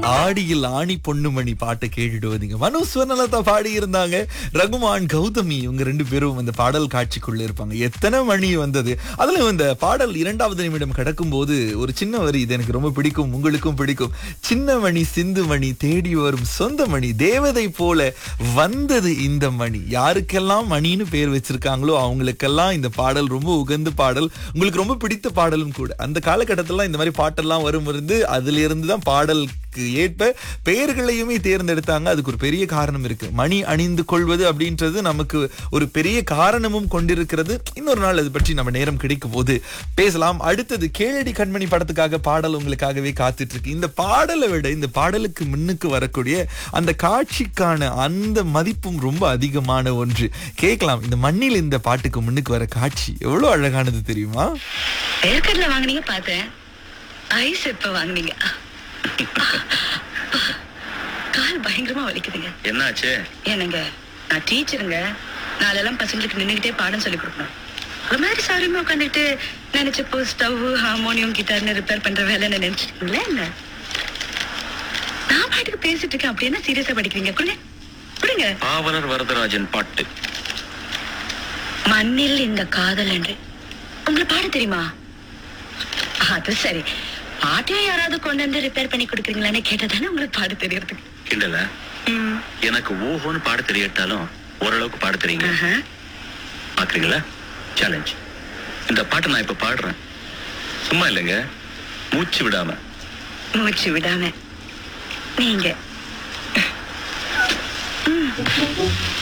ஆடியில் ஆணி பொண்ணுமணி பாட்டை கேட்டுட்டு வந்தீங்க மனு சுவர்ணலதா பாடி இருந்தாங்க ரகுமான் கௌதமி இவங்க ரெண்டு பேரும் இந்த பாடல் காட்சிக்குள்ள இருப்பாங்க எத்தனை மணி வந்தது அதுல இந்த பாடல் இரண்டாவது நிமிடம் கடக்கும் போது ஒரு சின்ன வரி இது எனக்கு ரொம்ப பிடிக்கும் உங்களுக்கும் பிடிக்கும் சின்ன மணி சிந்து மணி தேடி வரும் சொந்த மணி தேவதை போல வந்தது இந்த மணி யாருக்கெல்லாம் மணின்னு பேர் வச்சிருக்காங்களோ அவங்களுக்கெல்லாம் இந்த பாடல் ரொம்ப உகந்த பாடல் உங்களுக்கு ரொம்ப பிடித்த பாடலும் கூட அந்த காலகட்டத்திலாம் இந்த மாதிரி பாட்டெல்லாம் வரும் இருந்து அதுல இருந்து தான் பாடலுக்கு ஏற்ப பெயர்களையுமே தேர்ந்தெடுத்தாங்க அதுக்கு ஒரு பெரிய காரணம் இருக்கு மணி அணிந்து கொள்வது அப்படின்றது நமக்கு ஒரு பெரிய காரணமும் கொண்டிருக்கிறது இன்னொரு நாள் அது பற்றி நம்ம நேரம் கிடைக்கும் போது பேசலாம் அடுத்தது கேளடி கண்மணி படத்துக்காக பாடல் உங்களுக்காகவே காத்துட்டு இருக்கு இந்த பாடலை விட இந்த பாடலுக்கு முன்னுக்கு வரக்கூடிய அந்த காட்சிக்கான அந்த மதிப்பும் ரொம்ப அதிகமான ஒன்று கேட்கலாம் இந்த மண்ணில் இந்த பாட்டுக்கு முன்னுக்கு வர காட்சி எவ்வளவு அழகானது தெரியுமா ஏற்கனவே வாங்குனீங்க பார்த்தேன் ஐஸ் எப்ப வாங்குனீங்க கால் பயங்கரமா வலிக்குதுங்க என்னாச்சு ஏனுங்க நான் டீச்சருங்க நாளெல்லாம் பசங்களுக்கு நின்னுகிட்டே பாடம் சொல்லி கொடுக்கணும் ஒரு மாதிரி சாரியுமே உட்காந்துட்டு நினைச்சப்போ ஸ்டவ் ஹார்மோனியம் கிட்டார்னு ரிப்பேர் பண்ற வேலைன்னு நினைச்சிட்டீங்களா என்ன நான் பாட்டுக்கு பேசிட்டு இருக்கேன் அப்படி என்ன சீரியஸா படிக்கிறீங்க கொடுங்க கொடுங்க பாவலர் வரதராஜன் பாட்டு மண்ணில் இந்த காதல் என்று உங்களுக்கு பாட தெரியுமா அது சரி பாட்டையும் யாராவது கொண்டு வந்து ரிப்பேர் பண்ணி கொடுக்குறீங்களான்னு கேட்டதானே உங்களுக்கு பாட தெரியறதுக்கு கிண்டல ம். எனக்கு ஓஹோன்னு பாட தெரியட்டாலும் ஓரளவுக்கு பாட தெரியுங்க ஆஹா. பாக்குறீங்களா சேலஞ்ச் இந்த பாட்டை நான் இப்ப பாடுறேன் சும்மா இல்லைங்க மூச்சு விடாம மூச்சு விடாம நீங்க ம்.